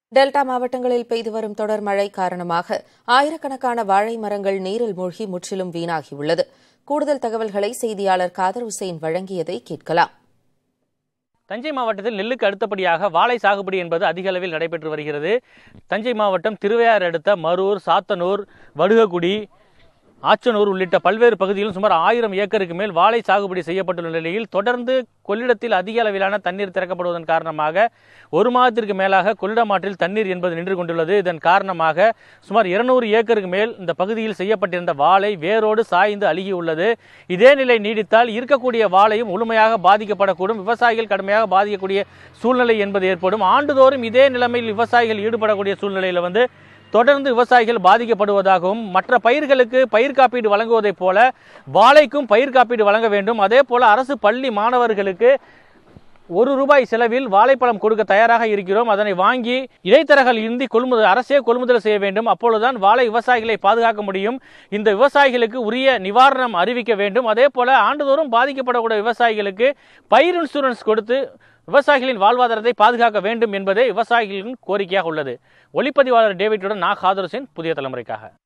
delta மாவட்டங்களில் பெய்து வரும் தொடர் மழை காரணமாக ஆயிரக்கணக்கான வாழை மரங்கள் நீரில் மூழ்கி முற்றிலும் வீணாகியுள்ளது கூடுதல் தகவல்களை செய்தியாளர் காதர் உசேன் வழங்கியதை கேட்கலாம் தஞ்சை மாவட்டத்தில் நெல்லுக்கு அடுத்தபடியாக வாழை சாகுபடி என்பது அதிக அளவில் நடைபெற்று வருகிறது தஞ்சை மாவட்டம் திருவையாறு அடுத்த மரூர் சாத்தனூர் வடுகக்குடி ஆச்சனூர் உள்ளிட்ட பல்வேறு பகுதிகளிலும் சுமார் ஆயிரம் ஏக்கருக்கு மேல் வாழை சாகுபடி செய்யப்பட்டுள்ள நிலையில் தொடர்ந்து கொள்ளிடத்தில் அதிக அளவிலான தண்ணீர் திறக்கப்படுவதன் காரணமாக ஒரு மாதத்திற்கு மேலாக கொள்ளிடம் ஆற்றில் தண்ணீர் என்பது நின்று கொண்டுள்ளது இதன் காரணமாக சுமார் இருநூறு ஏக்கருக்கு மேல் இந்த பகுதியில் செய்யப்பட்டிருந்த வாழை வேரோடு சாய்ந்து அழுகியுள்ளது இதே நிலை நீடித்தால் இருக்கக்கூடிய வாழையும் முழுமையாக பாதிக்கப்படக்கூடும் விவசாயிகள் கடுமையாக பாதிக்கக்கூடிய சூழ்நிலை என்பது ஏற்படும் ஆண்டுதோறும் இதே நிலைமையில் விவசாயிகள் ஈடுபடக்கூடிய சூழ்நிலையில் வந்து தொடர்ந்து விவசாயிகள் பாதிக்கப்படுவதாகவும் மற்ற பயிர்களுக்கு பயிர் காப்பீடு வழங்குவதைப் போல வாழைக்கும் பயிர் காப்பீடு வழங்க வேண்டும் அதே போல அரசு பள்ளி மாணவர்களுக்கு ஒரு ரூபாய் செலவில் வாழைப்பழம் கொடுக்க தயாராக இருக்கிறோம் அதனை வாங்கி இடைத்தரகர்கள் இந்தி கொள்முதல் அரசே கொள்முதல் செய்ய வேண்டும் அப்பொழுதுதான் வாழை விவசாயிகளை பாதுகாக்க முடியும் இந்த விவசாயிகளுக்கு உரிய நிவாரணம் அறிவிக்க வேண்டும் அதே போல ஆண்டுதோறும் பாதிக்கப்படக்கூடிய விவசாயிகளுக்கு பயிர் இன்சூரன்ஸ் கொடுத்து விவசாயிகளின் வாழ்வாதாரத்தை பாதுகாக்க வேண்டும் என்பதே விவசாயிகளின் கோரிக்கையாக உள்ளது ஒளிப்பதிவாளர் டேவிட்டுடன் நா காதர் புதிய தலைமுறைக்காக